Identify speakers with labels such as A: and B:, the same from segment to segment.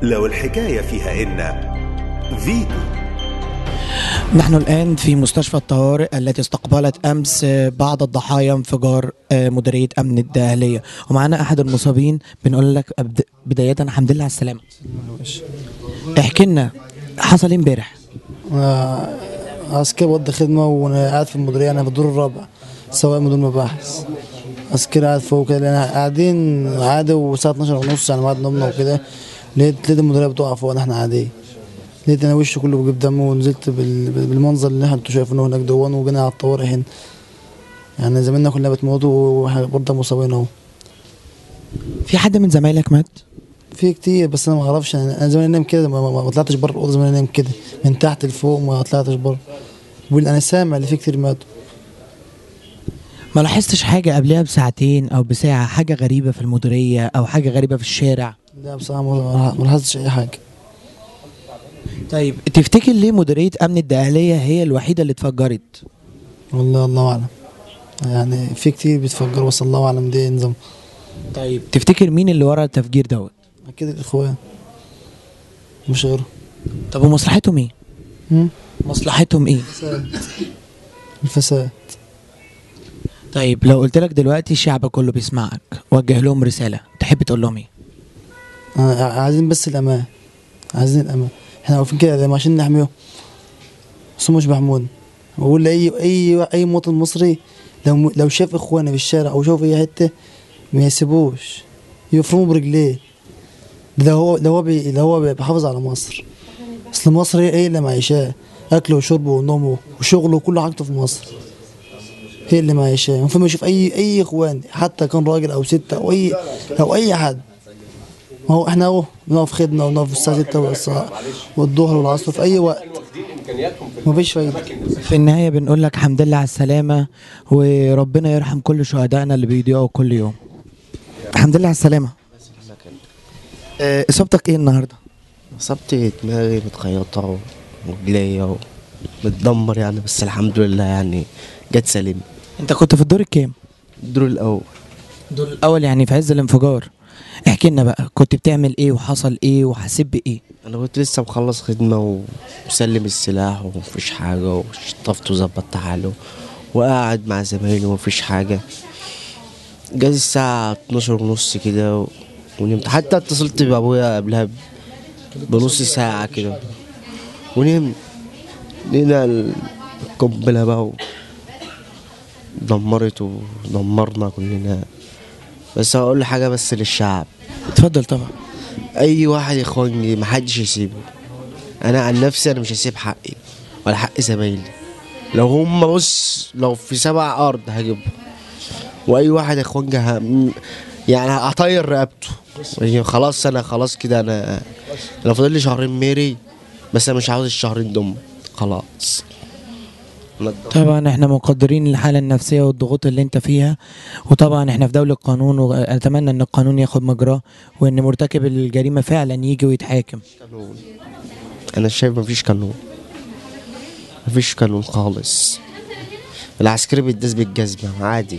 A: لو الحكاية فيها إن فيتو
B: نحن الآن في مستشفى الطوارئ التي استقبلت أمس بعض الضحايا انفجار مديرية أمن الداهلية ومعنا أحد المصابين بنقول لك أبد- بداية الحمد لله على السلامة احكي لنا حصل إيه امبارح
C: أنا عسكري بودي خدمة وأنا قاعد في المديرية أنا في الدور الرابع سواق مدير مباحث عسكري قاعد فوق كده لأن قاعدين عادي والساعة 12 ونص يعني بعد نومنا وكده لقيت لقيت المديرية بتقع فوق احنا قاعدين لقيت أنا وشي كله بيجيب دم ونزلت بال- بال- بالمنظر اللي احنا انتوا شايفينه هناك دون وجينا على الطوارئ هنا يعني زمايلنا كلنا بتموتوا واحنا برضه مصابين اهو
B: في حد من زمايلك مات
C: في كتير بس انا ما اعرفش يعني انا زمان نايم كده ما, ما, ما طلعتش بره الاوضه زمان نايم كده من تحت لفوق ما طلعتش بره بقول انا سامع اللي فيه كتير ماتوا
B: ما لاحظتش حاجة قبلها بساعتين أو بساعة حاجة غريبة في المديرية أو حاجة غريبة في الشارع
C: لا بصراحه ما ما لاحظتش اي حاجه
B: طيب تفتكر ليه مديرية أمن الداهلية هي الوحيدة اللي اتفجرت
C: والله الله اعلم يعني في كتير بيتفجروا بس الله اعلم دي نظام
B: طيب تفتكر مين اللي ورا التفجير دوت
C: اكيد الاخوان مش غيره
B: طب ومصلحتهم ايه
C: هم؟
B: مصلحتهم ايه
C: الفساد
B: طيب لو قلت لك دلوقتي الشعب كله بيسمعك وجه لهم رسالة تحب تقول لهم ايه
C: آه، عايزين بس الامان عايزين الامان احنا واقفين كده زي ما عشان نحميهم بس هم مش بيحمونا بقول لاي اي اي مواطن مصري لو لو شاف اخوانه في الشارع او شاف اي حته ما يسيبوش يفرموا برجليه ده هو ده هو بي ده هو بيحافظ على مصر اصل مصر هي هي اللي معيشاه اكله وشربه ونومه وشغله وكل حاجته في مصر هي اللي معيشاه المفروض ما يشوف اي اي اخوان حتى كان راجل او ست او اي او اي حد ما هو احنا اهو بنقف خدمه ونقف الساعه 6 والص- والظهر والعصر في اي وقت مفيش فايده
B: في النهاية بنقول لك حمد لله على السلامة وربنا يرحم كل شهدائنا اللي بيضيعوا كل يوم الحمد لله على السلامة آه، اصابتك ايه النهارده
D: اصابتي دماغي متخيطة ورجليا متدمر يعني بس الحمد لله يعني جت سليم
B: انت كنت في الدور الكام
D: الدور الاول
B: الدور الاول يعني في عز الانفجار احكي لنا بقى كنت بتعمل ايه وحصل ايه وحسيت بايه
D: انا كنت لسه مخلص خدمة ومسلم السلاح ومفيش حاجة وشطفت وظبطت حاله وقاعد مع زمايلي ومفيش حاجة جاز الساعة 12 ونص كده و- ونمت حتى اتصلت بابويا قبلها ب- بنص ساعة كده ونمت لقينا القنبلة بقى و- دمرت ودمرنا كلنا بس هقول حاجة بس للشعب
B: اتفضل طبعا
D: اي واحد يا اخواني محدش يسيبه انا عن نفسي انا مش هسيب حقي ولا حق زمايلي لو هم بص لو في سبع ارض هجيبهم واي واحد يا اخواني هم يعني هطير رقبته يعني خلاص انا خلاص كده انا انا فاضل لي شهرين ميري بس انا مش عاوز الشهرين دول خلاص أنا
B: طبعا احنا مقدرين الحالة النفسية والضغوط اللي انت فيها وطبعا احنا في دولة قانون واتمنى ان القانون ياخد مجراه وان مرتكب الجريمة فعلا يجي ويتحاكم
D: قانون انا شايف مفيش قانون مفيش قانون خالص العسكري بيداس بالجزمة عادي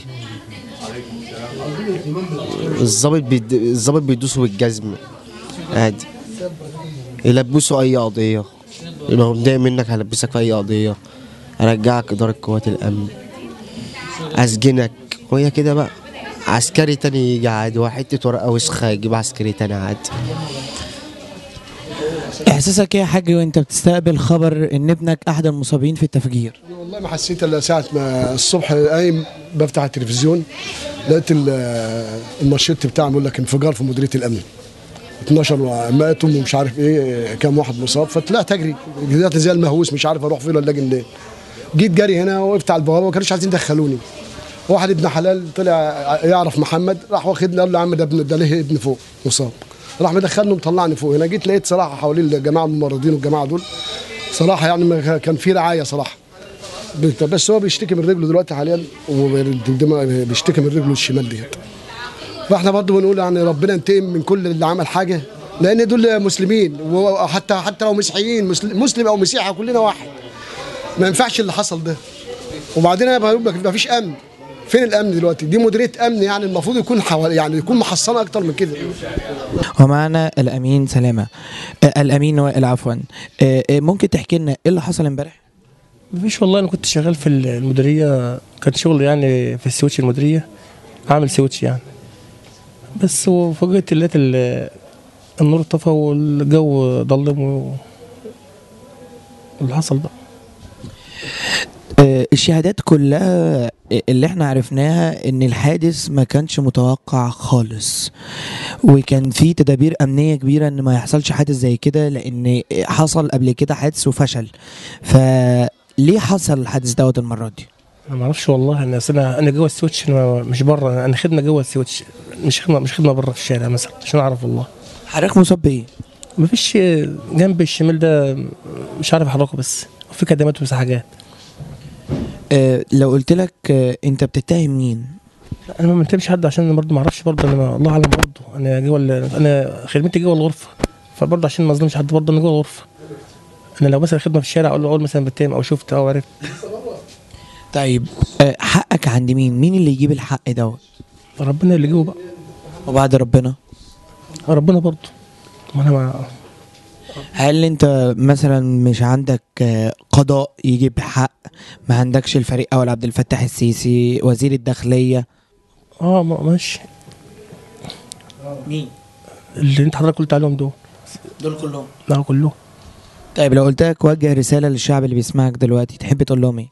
D: الظابط بيد... الظابط بيدوسوا بالجزمة عادي يلبسوا أي قضية لو متضايق منك هلبسك في أي قضية أرجعك إدارة قوات الأمن أسجنك وهي كده بقى عسكري تاني يجي عادي وحتة ورقة وسخة يجيب عسكري تاني عادي
B: احساسك ايه يا حاج وانت بتستقبل خبر ان ابنك احد المصابين في التفجير
E: والله ما حسيت الا ساعه ما الصبح قايم بفتح التلفزيون لقيت ال- المارشيت بتاعه بيقول لك انفجار في مديريه الامن 12 ماتوا ومش عارف ايه كام واحد مصاب فطلعت اجري جريت زي المهووس مش عارف اروح فين ولا اجي منين جيت جري هنا وقفت على البوابه ما كانوش عايزين يدخلوني واحد ابن حلال طلع يعرف محمد راح واخدني قال له يا عم ده ابن ده ليه ابن فوق مصاب راح مدخلني ومطلعني فوق هنا جيت لقيت صراحه حوالين الجماعه الممرضين والجماعه دول صراحه يعني ما كان في رعايه صراحه بت- بس هو بيشتكي من رجله دلوقتي حاليا وبيشتكي من رجله الشمال ديت فاحنا برضه بنقول يعني ربنا ينتقم من كل اللي عمل حاجه لان دول مسلمين وحتى حتى لو مسيحيين مسل- مسلم او مسيحي كلنا واحد ما ينفعش اللي حصل ده وبعدين انا بقول لك ما فيش امن فين الامن دلوقتي دي مديريه امن يعني المفروض يكون حوالي يعني يكون محصنه اكتر من كده
B: ومعنا الامين سلامه آه، الامين وائل عفوا آه، آه، ممكن تحكي لنا ايه اللي حصل امبارح
F: مفيش والله انا كنت شغال في المديريه كان شغل يعني في السويتش المديريه عامل سويتش يعني بس وفوجئت لقيت ال- النور اتطفى والجو ضلم و... واللي حصل بقى
B: آه، الشهادات كلها اللي احنا عرفناها ان الحادث ما كانش متوقع خالص وكان في تدابير امنيه كبيره ان ما يحصلش حادث زي كده لان حصل قبل كده حادث وفشل فليه حصل الحادث دوت المره دي
F: انا ما اعرفش والله انا أصل انا انا جوه السويتش أنا مش بره انا خدمه جوه السويتش مش خدمه مش خدمه بره في الشارع مثلا عشان اعرف والله
B: حضرتك مصاب بايه
F: مفيش جنب الشمال ده مش عارف احركه بس وفي كدمات وفي حاجات
B: آه، لو قلت لك آه، انت بتتهم مين
F: لا، انا ما منتبهش حد عشان برضه ما اعرفش برضه انا ما- الله اعلم برضه انا جوه ال- انا خدمتي جوه الغرفه فبرضه عشان ما اظلمش حد برضه انا جوه الغرفه انا لو مثلا خدمه في الشارع اقول له اقول مثلا بتهم او شفت او عرفت
B: طيب آه، حقك عند مين مين اللي يجيب الحق دوت
F: ربنا اللي جوه بقى
B: وبعد ربنا
F: ربنا برضه ما انا ما
B: هل انت مثلا مش عندك آه، قضاء يجيب حق ما عندكش الفريق اول عبد الفتاح السيسي وزير الداخليه
F: اه ما- ماشي
B: مين
F: اللي انت حضرتك قلت عليهم دول
B: دول كلهم
F: لا كلهم
B: طيب لو قلت لك وجه رساله للشعب اللي بيسمعك دلوقتي تحب تقول لهم ايه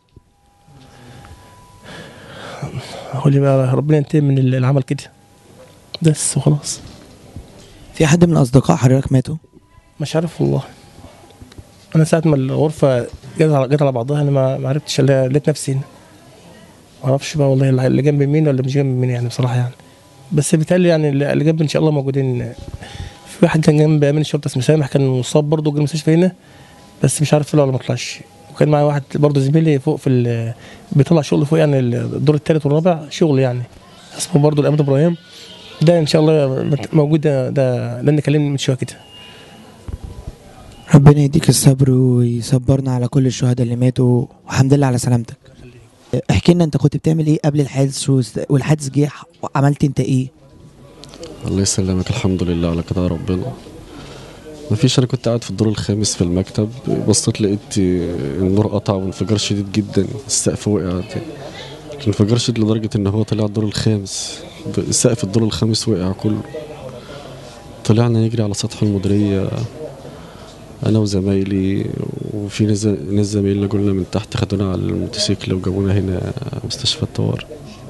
F: هقول لي بقى ربنا ينتهي من اللي عمل كده بس وخلاص
B: في حد من اصدقاء حضرتك ماتوا
F: مش عارف والله انا ساعه ما الغرفه جت على جت على بعضها انا ما ما عرفتش إلا- لقيت نفسي هنا ما اعرفش بقى والله اللي اللي جنب مين ولا مش جنب مين يعني بصراحه يعني بس بيتهيألي يعني اللي اللي جنب ان شاء الله موجودين في واحد كان جنب امين الشرطه اسمه سامح كان مصاب برضه جه المستشفى هنا بس مش عارف طلع ولا ما طلعش وكان معايا واحد برضه زميلي فوق في ال- بيطلع شغل فوق يعني الدور الثالث والرابع شغل يعني اسمه برضه الامين ابراهيم ده ان شاء الله موجود ده, ده لان كلمني من شويه كده
B: ربنا يديك الصبر ويصبرنا على كل الشهداء اللي ماتوا والحمد لله على سلامتك احكي لنا انت كنت بتعمل ايه قبل الحادث وست- والحادث جه وعملت انت ايه
G: الله يسلمك الحمد لله على كده يا ربنا مفيش انا كنت قاعد في الدور الخامس في المكتب بصيت لقيت النور قطع وانفجار شديد جدا السقف وقع الانفجار شديد لدرجة ان هو طلع الدور الخامس سقف الدور الخامس وقع كله طلعنا نجري على سطح المديرية انا وزمايلي وفي ناس ناس زمايلنا قلنا من تحت خدونا على الموتوسيكل وجابونا هنا مستشفى الطوارئ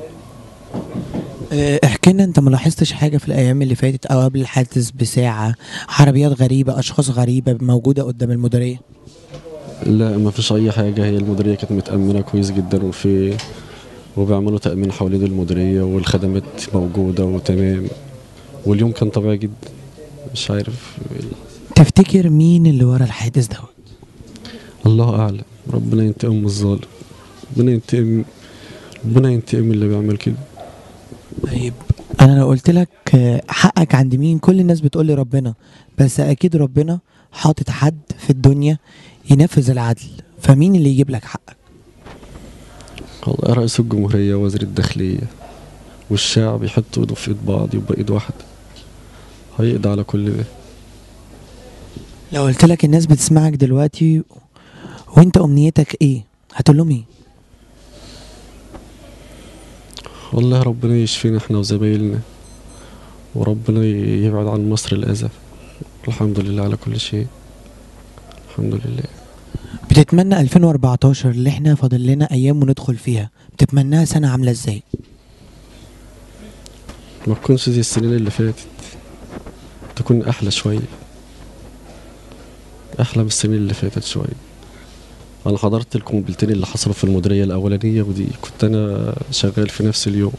B: اه، احكي لنا انت ما لاحظتش حاجه في الايام اللي فاتت او قبل الحادث بساعه عربيات غريبه اشخاص غريبه موجوده قدام المديريه
G: لا ما فيش اي حاجه هي المديريه كانت متامنه كويس جدا وفي وبيعملوا تامين حوالين المديريه والخدمات موجوده وتمام واليوم كان طبيعي جدا مش عارف
B: تفتكر مين اللي ورا الحادث دوت
G: الله اعلم ربنا ينتقم من الظالم ربنا ينتقم ربنا ينتقم من اللي بيعمل كده
B: طيب انا لو قلت لك اه، حقك عند مين كل الناس بتقول لي ربنا بس اكيد ربنا حاطط حد في الدنيا ينفذ العدل فمين اللي يجيب لك حقك
G: والله رئيس الجمهوريه وزير الداخليه والشعب يحطوا ايده في ايد بعض يبقى ايد واحده هيقضي على كل ده
B: لو قلت لك الناس بتسمعك دلوقتي وانت امنيتك ايه هتقول لهم ايه
G: والله ربنا يشفينا احنا وزمايلنا وربنا يبعد عن مصر الأذى الحمد لله على كل شيء الحمد لله
B: بتتمنى 2014 اللي احنا فاضل لنا ايام وندخل فيها بتتمناها سنه عامله ازاي
G: ما تكونش زي السنين اللي فاتت تكون أحلى شوية أحلى من السنين اللي فاتت شوية أنا حضرت القنبلتين اللي حصلوا في المديرية الأولانية ودي كنت أنا شغال في نفس اليوم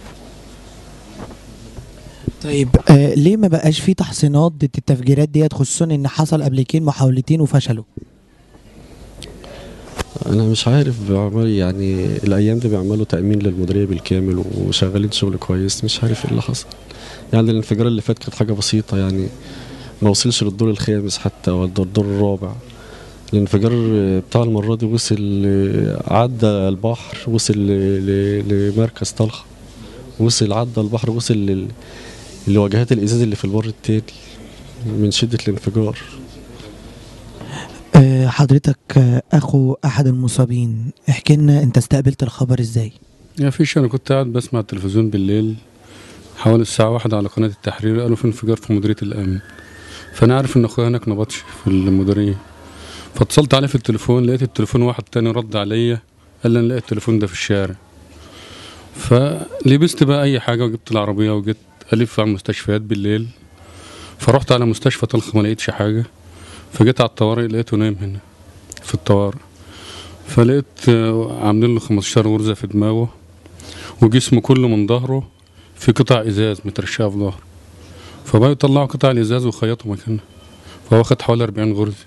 B: طيب آه ليه ما بقاش في تحصينات ضد التفجيرات ديت خصوصا ان حصل قبل كده محاولتين وفشلوا
G: انا مش عارف بيعمل يعني الايام دي بيعملوا تامين للمديريه بالكامل وشغالين شغل كويس مش عارف ايه اللي حصل يعني الانفجار اللي فات كانت حاجه بسيطه يعني ما وصلش للدور الخامس حتى ولا الدور الرابع الانفجار بتاع المرة دي وصل عدى البحر وصل ل- ل- لمركز طلخة وصل عدى البحر وصل لل- لواجهات الإزاز اللي في البر التاني من شدة الانفجار
B: آه، حضرتك آه، اخو احد المصابين احكي لنا انت استقبلت الخبر ازاي
H: يا فيش انا كنت قاعد بسمع التلفزيون بالليل حوالي الساعة واحدة على قناة التحرير قالوا في انفجار في مديرية الأمن فأنا عارف إن أخويا هناك نبطش في المديرية فاتصلت عليه في التليفون لقيت التليفون واحد تاني رد عليا قال لي أنا لقيت التليفون ده في الشارع فلبست بقى أي حاجة وجبت العربية وجيت ألف على المستشفيات بالليل فرحت على مستشفى طلخ ما لقيتش حاجة فجيت على الطوارئ لقيته نايم هنا في الطوارئ فلقيت آه، عاملين له 15 غرزة في دماغه وجسمه كله من ظهره في قطع ازاز مترشقه في ظهره فبقوا يطلعوا قطع الازاز ويخيطوا مكانها فهو خد حوالي 40 غرزه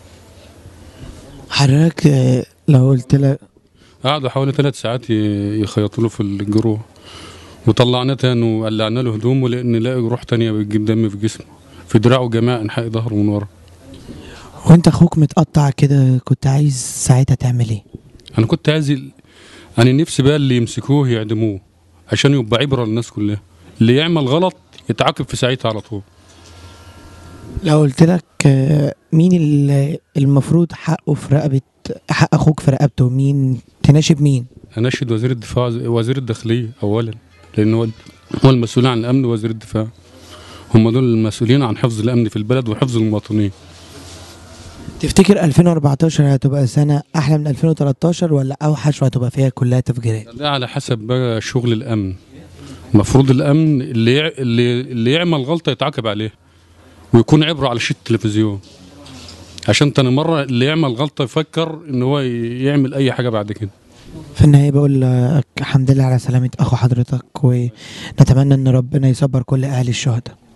B: حضرتك آه، لو قلت لك
H: قعدوا حوالي ثلاث ساعات ي- يخيطوا له في الجروح وطلعناه تاني وقلعنا له هدومه لان لقى جروح تانية بتجيب دم في جسمه في دراعه جميع انحاء ظهره من ورا
B: وانت اخوك متقطع كده كنت عايز ساعتها تعمل ايه
H: انا كنت عايز ال- انا نفسي بقى اللي يمسكوه يعدموه عشان يبقى عبره للناس كلها اللي يعمل غلط يتعاقب في ساعتها على طول
B: لو قلت لك آه، مين اللي المفروض حقه في رقبه حق اخوك في رقبته مين تناشب مين
H: اناشد وزير الدفاع وزير الداخليه اولا لان هو هو المسؤول عن الامن وزير الدفاع هم دول المسؤولين عن حفظ الامن في البلد وحفظ المواطنين
B: تفتكر 2014 هتبقى سنه احلى من 2013 ولا اوحش وهتبقى فيها كلها تفجيرات
H: ده على حسب بقى شغل الامن المفروض الامن اللي يع... اللي اللي يعمل غلطه يتعاقب عليها ويكون عبره على شاشه التلفزيون عشان تاني مره اللي يعمل غلطه يفكر ان هو ي- يعمل اي حاجه بعد كده
B: في النهايه بقول لك الحمد لله على سلامه اخو حضرتك ونتمنى ان ربنا يصبر كل اهل الشهداء